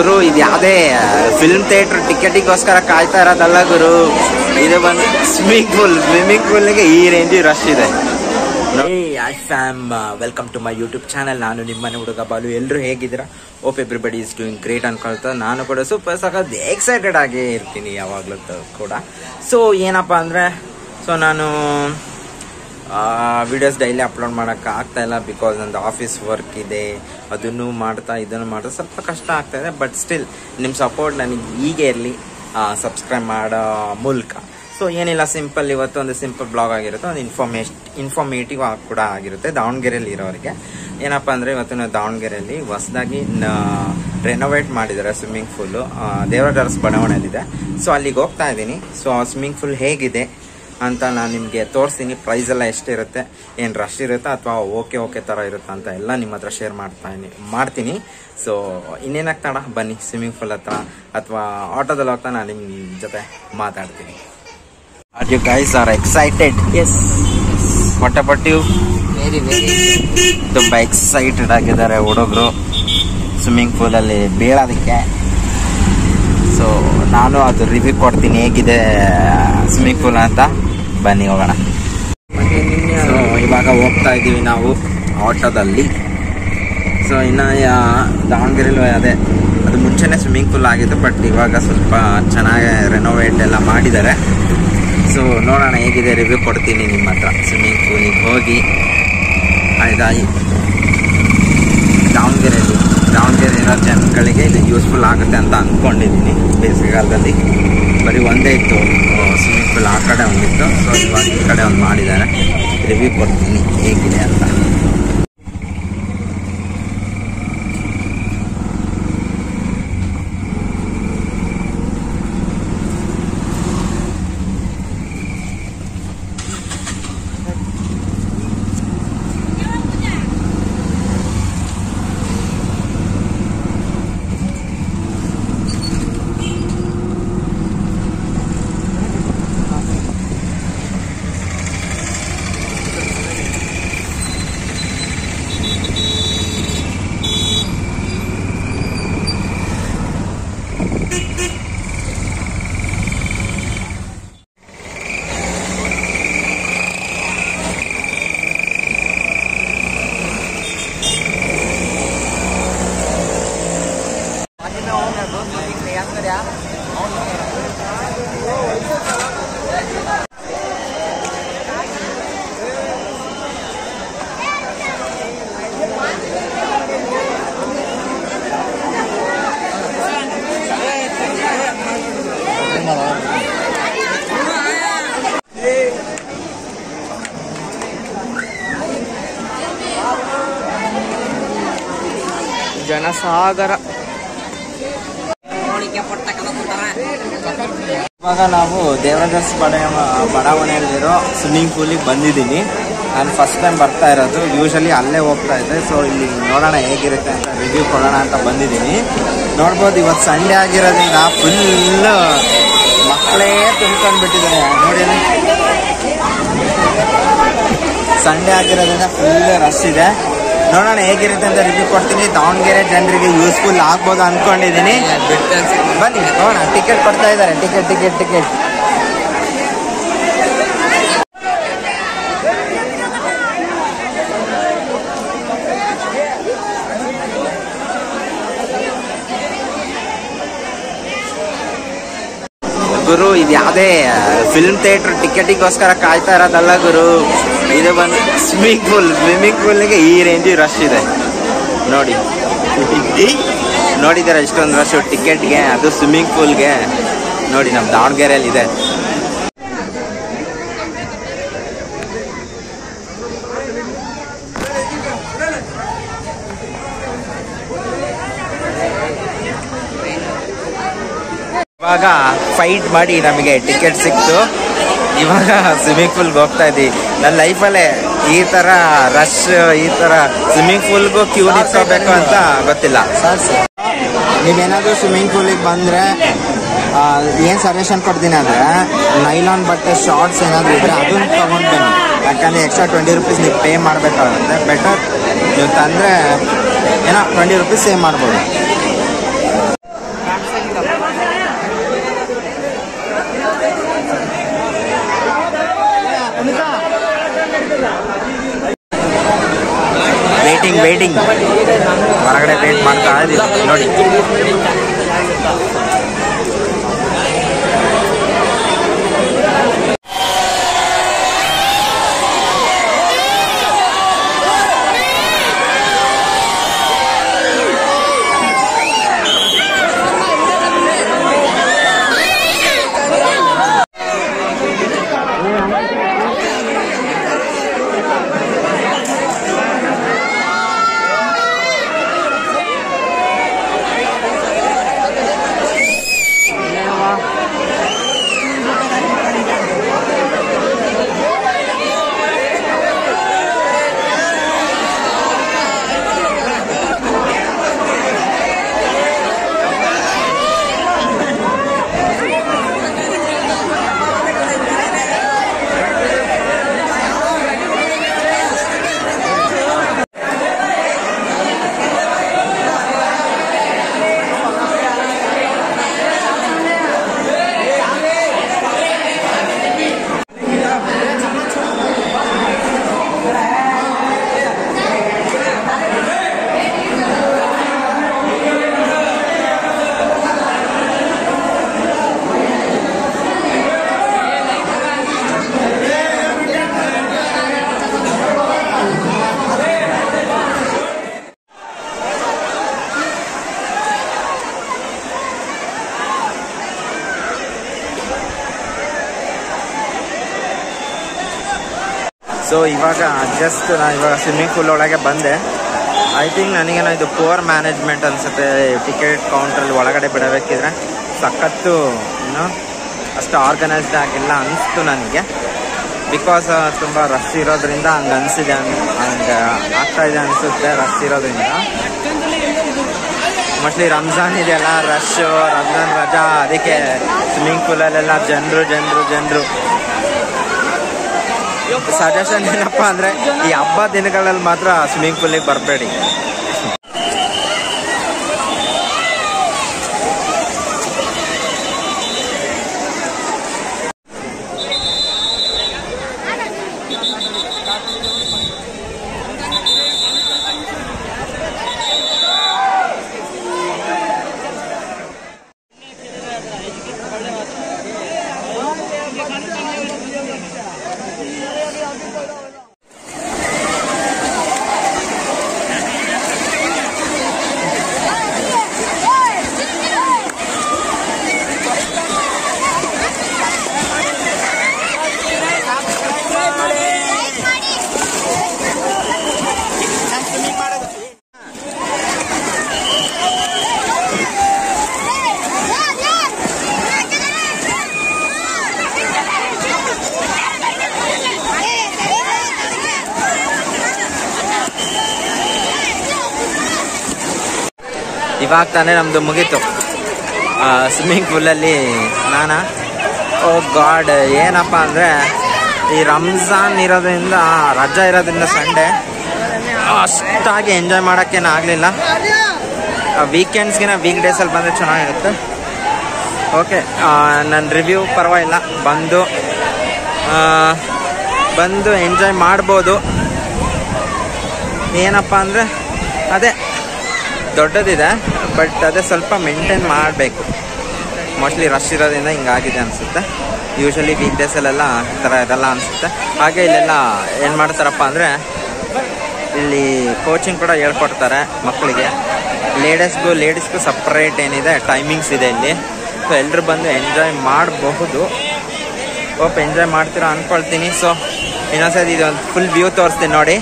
ಗುರು ಇದು ಯಾವುದೇ film theatre ಟಿಕೆಟಿಗೋಸ್ಕರ ಕಾಯ್ತಾ ಇರೋದಲ್ಲ ಗುರು ಇದು ಬಂದು ಸ್ವಿಮ್ಮಿಂಗ್ ಪೂಲ್ ಸ್ವಿಮ್ಮಿಂಗ್ ಪೂಲ್ಗೆ ಈ ರೇಂಜ್ ರಶ್ ಇದೆ hi fam welcome to my YouTube channel ನಾನು ನಿಮ್ಮನೆ ಹುಡುಗ ಬಾಲು ಎಲ್ಲರೂ ಹೇಗಿದ್ದೀರಾ hope everybody is doing great ಅನ್ಕೊಳ್ತಾ ನಾನು ಕೂಡ ಸೂಪರ್ ಸಖತ್ ಎಕ್ಸೈಟೆಡ್ ಆಗೇ ಇರ್ತೀನಿ ಯಾವಾಗಲೂ ಕೂಡ ಸೊ ಏನಪ್ಪ ಅಂದರೆ ಸೊ ನಾನು ವಿಡಿಯೋಸ್ ಡೈಲಿ ಅಪ್ಲೋಡ್ ಮಾಡೋಕ್ಕೆ ಆಗ್ತಾ ಇಲ್ಲ ಬಿಕಾಸ್ ನಂದು ಆಫೀಸ್ ವರ್ಕ್ ಇದೆ ಅದನ್ನು ಮಾಡ್ತಾ ಇದನ್ನು ಮಾಡ್ತಾ ಸ್ವಲ್ಪ ಕಷ್ಟ ಆಗ್ತಾ ಇದೆ ಬಟ್ ಸ್ಟಿಲ್ ನಿಮ್ಮ ಸಪೋರ್ಟ್ ನನಗೆ ಹೀಗೆ ಇರಲಿ ಸಬ್ಸ್ಕ್ರೈಬ್ ಮಾಡೋ ಮೂಲಕ ಸೊ ಏನಿಲ್ಲ ಸಿಂಪಲ್ ಇವತ್ತು ಒಂದು ಸಿಂಪಲ್ ಬ್ಲಾಗ್ ಆಗಿರುತ್ತೆ ಒಂದು ಇನ್ಫಾರ್ಮೇಶ್ ಇನ್ಫಾರ್ಮೇಟಿವ್ ಆಗಿ ಕೂಡ ಆಗಿರುತ್ತೆ ದಾವಣಗೆರೆಯಲ್ಲಿ ಇರೋರಿಗೆ ಏನಪ್ಪ ಅಂದರೆ ಇವತ್ತು ನಾವು ದಾವಣಗೆರೆಯಲ್ಲಿ ಹೊಸದಾಗಿ ರೆನೋವೇಟ್ ಮಾಡಿದ್ದಾರೆ ಸ್ವಿಮ್ಮಿಂಗ್ ಫೂಲು ದೇವರದರ್ಸ್ ಬಡಾವಣೆಯಲ್ಲಿದೆ ಸೊ ಅಲ್ಲಿಗೆ ಹೋಗ್ತಾ ಇದ್ದೀನಿ ಸೊ ಆ ಸ್ವಿಮ್ಮಿಂಗ್ ಫೂಲ್ ಹೇಗಿದೆ ಅಂತ ನಾನು ನಿಮಗೆ ತೋರಿಸ್ತೀನಿ ಪ್ರೈಸ್ ಎಲ್ಲ ಎಷ್ಟಿರುತ್ತೆ ಏನು ರಶ್ ಇರುತ್ತಾ ಅಥವಾ ಓಕೆ ಓಕೆ ಥರ ಇರುತ್ತಾ ಅಂತ ಎಲ್ಲ ನಿಮ್ಮ ಹತ್ರ ಶೇರ್ ಮಾಡ್ತಾ ಮಾಡ್ತೀನಿ ಸೊ ಇನ್ನೇನಾಗ್ತಾ ತಡ ಬನ್ನಿ ಸ್ವಿಮ್ಮಿಂಗ್ ಪೂಲ್ ಹತ್ರ ಅಥವಾ ಆಟೋದಲ್ಲಿ ಹೋಗ್ತಾ ನಾನು ನಿಮ್ಮ ಜೊತೆ ಮಾತಾಡ್ತೀನಿ are you guys are excited yes what about you very very ತುಂಬ ಎಕ್ಸೈಟೆಡ್ ಆಗಿದ್ದಾರೆ ಹುಡುಗರು ಸ್ವಿಮ್ಮಿಂಗ್ ಪೂಲಲ್ಲಿ ಬೀಳೋದಕ್ಕೆ ಸೊ ನಾನು ಅದು ರಿವ್ಯೂ ಕೊಡ್ತೀನಿ ಹೇಗಿದೆ ಸ್ವಿಮ್ಮಿಂಗ್ ಪೂಲ್ ಅಂತ ಬನ್ನಿ ಹೋಗೋಣ ಸೊ ಇವಾಗ ಹೋಗ್ತಾ ಇದ್ದೀವಿ ನಾವು ಆಟೋದಲ್ಲಿ ಸೊ ಇನ್ನು ಯಾ- ದಾವಣಗೆರೆಲಿ ಅದೇ ಅದು ಮುಂಚೆನೇ ಸ್ವಿಮ್ಮಿಂಗ್ ಪೂಲ್ ಆಗಿತ್ತು ಬಟ್ ಇವಾಗ ಸ್ವಲ್ಪ ಚೆನ್ನಾಗಿ ರೆನೋವೇಟ್ ಎಲ್ಲ ಮಾಡಿದ್ದಾರೆ ಸೊ ನೋಡೋಣ ಹೇಗಿದೆ ರಿವ್ಯೂ ಕೊಡ್ತೀನಿ ನಿಮ್ಮ ಹತ್ರ ಸ್ವಿಮ್ಮಿಂಗ್ ಪೂಲಿಗೆ ಹೋಗಿ ಆಯ್ತಾಯಿ ದಾವಣಗೆರೆಯಲ್ಲಿ ದಾವಣಗೆರೆ ಇರೋ ಜನಗಳಿಗೆ ಇದು ಯೂಸ್ಫುಲ್ ಆಗುತ್ತೆ ಅಂತ ಅಂದ್ಕೊಂಡಿದ್ದೀನಿ ಬೇಸಿಗೆಗಾಲದಲ್ಲಿ ಬರೀ ಒಂದೇ ಇತ್ತು ಸ್ವಿಮ್ಮಿಂಗ್ ಪೂಲ್ ಆ ಕಡೆ ಒಂದಿತ್ತು ಸೊ ಇವಾಗ ಈ ಕಡೆ ಒಂದು ಮಾಡಿದ್ದಾರೆ ರಿವ್ಯೂ ಕೊಡ್ತೀನಿ ಹೇಗಿದೆ ಅಂತ ಜನಸಾಗರ ಇವಾಗ ನಾವು ದೇವರಾಜಸ್ ಬಡ ಬಡಾವಣೆಯಲ್ಲಿರೋ ಸ್ವಿಮ್ಮಿಂಗ್ ಪೂಲಿಗೆ ಬಂದಿದ್ದೀನಿ ನಾನು ಫಸ್ಟ್ ಟೈಮ್ ಬರ್ತಾ ಇರೋದು ಯೂಶಲಿ ಅಲ್ಲೇ ಹೋಗ್ತಾ ಇದ್ದೆ ಸೊ ಇಲ್ಲಿ ನೋಡೋಣ ಹೇಗಿರುತ್ತೆ ಅಂತ ರಿವ್ಯೂ ಕೊಡೋಣ ಅಂತ ಬಂದಿದ್ದೀನಿ ನೋಡ್ಬೋದು ಇವತ್ತು ಸಂಡೇ ಆಗಿರೋದ್ರಿಂದ ಫುಲ್ ಮಕ್ಕಳೇ ತುಂಬ್ಕೊಂಡ್ಬಿಟ್ಟಿದ್ದಾರೆ ನೋಡಿ ಅಲ್ಲಿ. ಸಂಡೇ ಆಗಿರೋದ್ರಿಂದ ಫುಲ್ ರಶ್ ಇದೆ ನೋಡೋಣ ಹೇಗಿರುತ್ತೆ ಅಂತ ರಿವ್ಯೂ ಕೊಡ್ತೀನಿ ದಾವಣಗೆರೆ ಜನರಿಗೆ ಯೂಸ್ಫುಲ್ ಆಗ್ಬೋದು ಅನ್ಕೊಂಡಿದ್ದೀನಿ ಬನ್ನಿ ನೋಡೋಣ ಟಿಕೆಟ್ ಕೊಡ್ತಾ ಇದ್ದಾರೆ ಟಿಕೆಟ್ ಟಿಕೆಟ್ ಟಿಕೆಟ್ ಗುರು ಇದು ಯಾವುದೇ ಫಿಲ್ಮ್ ಥಿಯೇಟರ್ ಟಿಕೆಟಿಗೋಸ್ಕರ ಕಾಯ್ತಾ ಇರೋದಲ್ಲ ಗುರು ಇದು ಬಂದು ಸ್ವಿಮ್ಮಿಂಗ್ ಪೂಲ್ ಸ್ವಿಮ್ಮಿಂಗ್ ಪೂಲ್ಗೆ ಈ ರೇಂಜ್ ರಶ್ ಇದೆ ನೋಡಿ ನೋಡಿದಾರೆ ಇಷ್ಟೊಂದು ರಶ್ ಟಿಕೆಟ್ಗೆ ಅದು ಸ್ವಿಮ್ಮಿಂಗ್ ಪೂಲ್ಗೆ ನೋಡಿ ನಮ್ಮ ದಾವಣಗೆರೆಯಲ್ಲಿ ಇದೆ ಇವಾಗ ಫೈಟ್ ಮಾಡಿ ನಮಗೆ ಟಿಕೆಟ್ ಸಿಕ್ತು ಇವಾಗ ಸ್ವಿಮ್ಮಿಂಗ್ ಪೂಲ್ಗೆ ಹೋಗ್ತಾ ಇದ್ದೀವಿ ನನ್ನ ಲೈಫಲ್ಲೇ ಈ ಥರ ರಶ್ ಈ ಥರ ಸ್ವಿಮ್ಮಿಂಗ್ ಪೂಲ್ಗೂ ಕ್ಯೂ ನಿಂತ್ಕೋಬೇಕು ಅಂತ ಗೊತ್ತಿಲ್ಲ ನೀವೇನಾದರೂ ಸ್ವಿಮ್ಮಿಂಗ್ ಪೂಲಿಗೆ ಬಂದರೆ ಏನು ಸಜೆಷನ್ ಕೊಡ್ತೀನಿ ಅಂದರೆ ನೈಲಾನ್ ಬಟ್ಟೆ ಶಾರ್ಟ್ಸ್ ಏನಾದರೂ ಇದ್ದರೆ ಅದನ್ನು ತೊಗೊಂಡು ಬನ್ನಿ ಯಾಕಂದರೆ ಎಕ್ಸ್ಟ್ರಾ ಟ್ವೆಂಟಿ ರುಪೀಸ್ ನೀವು ಪೇ ಮಾಡಬೇಕಾಗುತ್ತೆ ಬೆಟರ್ ನೀವು ತಂದರೆ ಏನೋ ಟ್ವೆಂಟಿ ರುಪೀಸ್ ಸೇವ್ ಮಾಡ್ಬೋದು ವೇಟಿಂಗ್ ವೇಟಿಂಗ್ ಹೊರಗಡೆ ವೇಟ್ ಮಾಡ್ತಾ ಇದೀವಿ ನೋಡಿ ಸೊ ಇವಾಗ ಜಸ್ಟ್ ನಾನು ಇವಾಗ ಸ್ವಿಮ್ಮಿಂಗ್ ಪೂಲ್ ಒಳಗೆ ಬಂದೆ ಐ ಥಿಂಕ್ ನನಗೇನೋ ಇದು ಪುವರ್ ಮ್ಯಾನೇಜ್ಮೆಂಟ್ ಅನ್ಸುತ್ತೆ ಟಿಕೆಟ್ ಕೌಂಟ್ರಲ್ಲಿ ಒಳಗಡೆ ಬಿಡಬೇಕಿದ್ರೆ ಸಖತ್ತು ಏನೋ ಅಷ್ಟು ಆರ್ಗನೈಸ್ಡ್ ಆಗಿಲ್ಲ ಅನಿಸ್ತು ನನಗೆ ಬಿಕಾಸ್ ತುಂಬ ರಶ್ ಇರೋದ್ರಿಂದ ಹಂಗೆ ಅನಿಸಿದೆ ಹಂಗೆ ಆಗ್ತಾ ಇದೆ ಅನಿಸುತ್ತೆ ರಶ್ ಇರೋದ್ರಿಂದ ಮೋಸ್ಟ್ಲಿ ರಂಜಾನ್ ಇದೆಯಲ್ಲ ರಶ್ ರಂಜಾನ್ ರಜಾ ಅದಕ್ಕೆ ಸ್ವಿಮ್ಮಿಂಗ್ ಪೂಲಲ್ಲೆಲ್ಲ ಜನರು ಜನರು ಜನರು ಸಜೆಷನ್ ಏನಪ್ಪ ಅಂದ್ರೆ ಈ ಹಬ್ಬ ದಿನಗಳಲ್ಲಿ ಮಾತ್ರ ಸ್ವಿಮ್ಮಿಂಗ್ ಪೂಲಿಗೆ ಬರಬೇಡಿ ಇವಾಗ ತಾನೇ ನಮ್ದು ಮುಗೀತು ಸ್ವಿಮ್ಮಿಂಗ್ ಪೂಲಲ್ಲಿ ಸ್ನಾನ ಓ ಗಾಡ್ ಏನಪ್ಪ ಅಂದರೆ ಈ ರಂಜಾನ್ ಇರೋದ್ರಿಂದ ರಜಾ ಇರೋದ್ರಿಂದ ಸಂಡೇ ಅಷ್ಟಾಗಿ ಎಂಜಾಯ್ ಮಾಡೋಕ್ಕೇನು ಆಗಲಿಲ್ಲ ವೀಕೆಂಡ್ಸ್ಗಿನ ವೀಕ್ ಡೇಸಲ್ಲಿ ಬಂದರೆ ಚೆನ್ನಾಗಿರುತ್ತೆ ಓಕೆ ನನ್ನ ರಿವ್ಯೂ ಪರವಾಗಿಲ್ಲ ಬಂದು ಆ, ಬಂದು ಎಂಜಾಯ್ ಮಾಡ್ಬೋದು ಏನಪ್ಪ ಅಂದರೆ ಅದೇ ದೊಡ್ಡದಿದೆ ಬಟ್ ಅದೇ ಸ್ವಲ್ಪ ಮೇಂಟೈನ್ ಮಾಡಬೇಕು ಮೋಸ್ಟ್ಲಿ ರಶ್ ಇರೋದ್ರಿಂದ ಹಿಂಗಾಗಿದೆ ಅನಿಸುತ್ತೆ ಯೂಶಲಿ ವೀಕ್ ಡೇಸಲ್ಲೆಲ್ಲ ಈ ಥರ ಇರಲ್ಲ ಅನಿಸುತ್ತೆ ಹಾಗೆ ಇಲ್ಲೆಲ್ಲ ಏನು ಮಾಡ್ತಾರಪ್ಪ ಅಂದರೆ ಇಲ್ಲಿ ಕೋಚಿಂಗ್ ಕೂಡ ಹೇಳ್ಕೊಡ್ತಾರೆ ಮಕ್ಕಳಿಗೆ ಲೇಡೀಸ್ಗೂ ಲೇಡೀಸ್ಗೂ ಸಪ್ರೇಟ್ ಏನಿದೆ ಟೈಮಿಂಗ್ಸ್ ಇದೆ ಇಲ್ಲಿ ಸೊ ಎಲ್ಲರೂ ಬಂದು ಎಂಜಾಯ್ ಮಾಡಬಹುದು ಹೋಪ್ ಎಂಜಾಯ್ ಮಾಡ್ತೀರಾ ಅಂದ್ಕೊಳ್ತೀನಿ ಸೊ ಇನ್ನೊಂದ್ಸತಿ ಇದೊಂದು ಫುಲ್ ವ್ಯೂ ತೋರಿಸ್ತೀನಿ ನೋಡಿ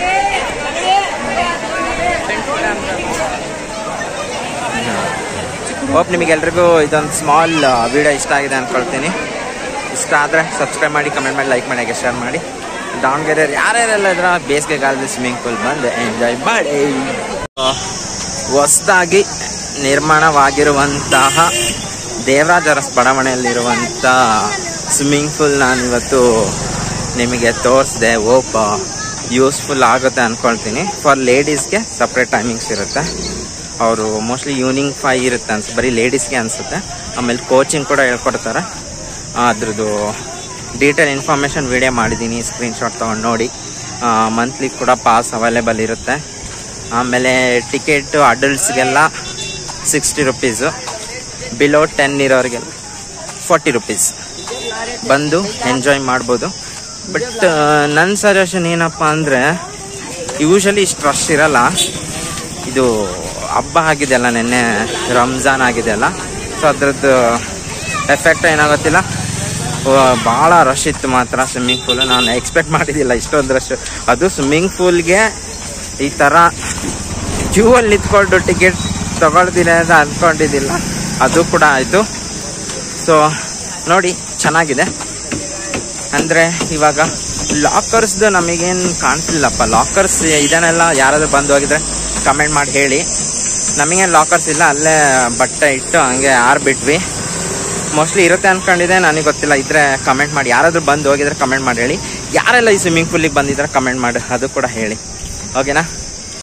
ಹೋಪ್ ನಿಮಗೆಲ್ರಿಗೂ ಇದೊಂದು ಸ್ಮಾಲ್ ವಿಡಿಯೋ ಇಷ್ಟ ಆಗಿದೆ ಅಂದ್ಕೊಳ್ತೀನಿ ಇಷ್ಟ ಆದರೆ ಸಬ್ಸ್ಕ್ರೈಬ್ ಮಾಡಿ ಕಮೆಂಟ್ ಮಾಡಿ ಲೈಕ್ ಮಾಡಿ ಹಾಗೆ ಶೇರ್ ಮಾಡಿ ದಾವಣಗೆರೆ ಯಾರ್ಯಾರೆಲ್ಲ ಇದ್ರ ಬೇಸಿಗೆಗಾಲದ ಸ್ವಿಮ್ಮಿಂಗ್ ಪೂಲ್ ಬಂದು ಎಂಜಾಯ್ ಮಾಡಿ ಹೊಸದಾಗಿ ನಿರ್ಮಾಣವಾಗಿರುವಂತಹ ದೇವರಾಜ ಅರಸ್ ಬಡಾವಣೆಯಲ್ಲಿರುವಂಥ ಸ್ವಿಮ್ಮಿಂಗ್ ಪೂಲ್ ನಾನಿವತ್ತು ನಿಮಗೆ ತೋರಿಸಿದೆ ಓಪ ಯೂಸ್ಫುಲ್ ಆಗುತ್ತೆ ಅಂದ್ಕೊಳ್ತೀನಿ ಫಾರ್ ಲೇಡೀಸ್ಗೆ ಸಪ್ರೇಟ್ ಟೈಮಿಂಗ್ಸ್ ಇರುತ್ತೆ ಅವರು ಮೋಸ್ಟ್ಲಿ ಈವ್ನಿಂಗ್ ಫೈ ಇರುತ್ತೆ ಅನ್ಸುತ್ತೆ ಬರೀ ಲೇಡೀಸ್ಗೆ ಅನಿಸುತ್ತೆ ಆಮೇಲೆ ಕೋಚಿಂಗ್ ಕೂಡ ಹೇಳ್ಕೊಡ್ತಾರೆ ಅದ್ರದ್ದು ಡೀಟೇಲ್ ಇನ್ಫಾರ್ಮೇಷನ್ ವಿಡಿಯೋ ಮಾಡಿದ್ದೀನಿ ಸ್ಕ್ರೀನ್ಶಾಟ್ ತೊಗೊಂಡು ನೋಡಿ ಮಂತ್ಲಿ ಕೂಡ ಪಾಸ್ ಅವೈಲೇಬಲ್ ಇರುತ್ತೆ ಆಮೇಲೆ ಟಿಕೆಟ್ ಅಡಲ್ಟ್ಸ್ಗೆಲ್ಲ ಸಿಕ್ಸ್ಟಿ ರುಪೀಸು ಬಿಲೋ ಟೆನ್ ಇರೋರಿಗೆಲ್ಲ ಫಾರ್ಟಿ ರುಪೀಸ್ ಬಂದು ಎಂಜಾಯ್ ಮಾಡ್ಬೋದು ಬಟ್ ನನ್ನ ಸಜೆಷನ್ ಏನಪ್ಪ ಅಂದರೆ ಯೂಶಲಿ ಇಷ್ಟು ರಶ್ ಇರಲ್ಲ ಇದು ಹಬ್ಬ ಆಗಿದೆಯಲ್ಲ ನಿನ್ನೆ ರಂಜಾನ್ ಆಗಿದೆಯಲ್ಲ ಸೊ ಅದ್ರದ್ದು ಎಫೆಕ್ಟ್ ಏನಾಗುತ್ತಿಲ್ಲ ಭಾಳ ರಶ್ ಇತ್ತು ಮಾತ್ರ ಸ್ವಿಮ್ಮಿಂಗ್ ಪೂಲ್ ನಾನು ಎಕ್ಸ್ಪೆಕ್ಟ್ ಮಾಡಿದ್ದಿಲ್ಲ ಇಷ್ಟೊಂದು ರಶ್ ಅದು ಸ್ವಿಮ್ಮಿಂಗ್ ಪೂಲ್ಗೆ ಈ ಥರ ಕ್ಯೂ ಅಲ್ಲಿ ನಿಂತ್ಕೊಂಡು ಟಿಕೆಟ್ ತಗೊಳ್ತೀನಿ ಅಂತ ಅಂದ್ಕೊಂಡಿದ್ದಿಲ್ಲ ಅದು ಕೂಡ ಆಯಿತು ಸೊ ನೋಡಿ ಚೆನ್ನಾಗಿದೆ ಅಂದರೆ ಇವಾಗ ಲಾಕರ್ಸ್ದು ನಮಗೇನು ಕಾಣಿಸ್ಲಿಲ್ಲಪ್ಪ ಲಾಕರ್ಸ್ ಇದನ್ನೆಲ್ಲ ಯಾರಾದ್ರೂ ಬಂದು ಹೋಗಿದ್ರೆ ಕಮೆಂಟ್ ಮಾಡಿ ಹೇಳಿ ನಮಗೇನು ಲಾಕರ್ಸ್ ಇಲ್ಲ ಅಲ್ಲೇ ಬಟ್ಟೆ ಇಟ್ಟು ಹಂಗೆ ಆರ್ಬಿಟ್ವಿ ಮೋಸ್ಟ್ಲಿ ಇರುತ್ತೆ ಅನ್ಕೊಂಡಿದ್ದೆ ನನಗೆ ಗೊತ್ತಿಲ್ಲ ಇದ್ರೆ ಕಮೆಂಟ್ ಮಾಡಿ ಯಾರಾದ್ರೂ ಬಂದು ಹೋಗಿದ್ರೆ ಕಮೆಂಟ್ ಮಾಡಿ ಹೇಳಿ ಯಾರೆಲ್ಲ ಈ ಸ್ವಿಮ್ಮಿಂಗ್ ಪೂಲಿಗೆ ಬಂದಿದ್ರೆ ಕಮೆಂಟ್ ಮಾಡಿ ಅದು ಕೂಡ ಹೇಳಿ ಓಕೆನಾ